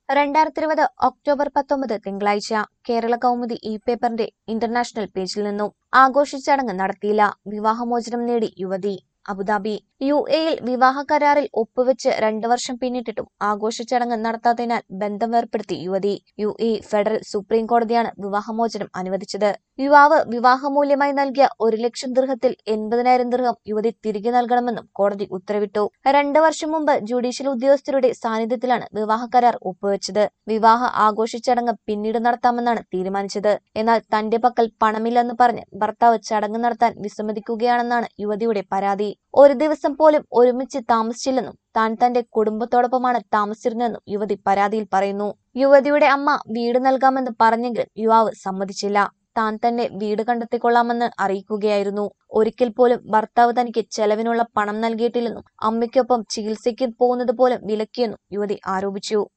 രണ്ടായിരത്തി ഇരുപത് ഒക്ടോബർ പത്തൊമ്പത് തിങ്കളാഴ്ച കേരള കൗമുദി ഇ പേപ്പറിന്റെ ഇന്റർനാഷണൽ പേജിൽ നിന്നും ആഘോഷ ചടങ്ങ് നടത്തിയില്ല വിവാഹമോചനം നേടി യുവതി അബുദാബി യു എയിൽ വിവാഹ കരാറിൽ ഒപ്പുവെച്ച് രണ്ടു വർഷം പിന്നിട്ടിട്ടും ആഘോഷ ചടങ്ങ് നടത്താത്തതിനാൽ ബന്ധം വേർപ്പെടുത്തി യുവതി യു എ ഫെഡറൽ സുപ്രീം കോടതിയാണ് വിവാഹമോചനം അനുവദിച്ചത് യുവാവ് വിവാഹമൂല്യമായി നൽകിയ ഒരു ലക്ഷം ദൃഹത്തിൽ എൺപതിനായിരം ദൃഹം യുവതി തിരികെ നൽകണമെന്നും കോടതി ഉത്തരവിട്ടു രണ്ടു വർഷം മുമ്പ് ജുഡീഷ്യൽ ഉദ്യോഗസ്ഥരുടെ സാന്നിധ്യത്തിലാണ് വിവാഹ കരാർ ഒപ്പുവെച്ചത് വിവാഹ ആഘോഷ ചടങ്ങ് പിന്നീട് നടത്താമെന്നാണ് തീരുമാനിച്ചത് എന്നാൽ തന്റെ പക്കൽ പണമില്ലെന്ന് പറഞ്ഞ് ഭർത്താവ് ചടങ്ങ് നടത്താൻ വിസമ്മതിക്കുകയാണെന്നാണ് യുവതിയുടെ പരാതി ഒരു ദിവസം പോലും ഒരുമിച്ച് താമസിച്ചില്ലെന്നും താൻ തന്റെ കുടുംബത്തോടൊപ്പമാണ് താമസിച്ചിരുന്നതെന്നും യുവതി പരാതിയിൽ പറയുന്നു യുവതിയുടെ അമ്മ വീട് നൽകാമെന്ന് പറഞ്ഞെങ്കിലും യുവാവ് സമ്മതിച്ചില്ല താൻ തന്നെ വീട് കണ്ടെത്തിക്കൊള്ളാമെന്ന് അറിയിക്കുകയായിരുന്നു ഒരിക്കൽ പോലും ഭർത്താവ് തനിക്ക് ചെലവിനുള്ള പണം നൽകിയിട്ടില്ലെന്നും അമ്മയ്ക്കൊപ്പം ചികിത്സയ്ക്ക് പോകുന്നത് പോലും വിലക്കിയെന്നും യുവതി ആരോപിച്ചു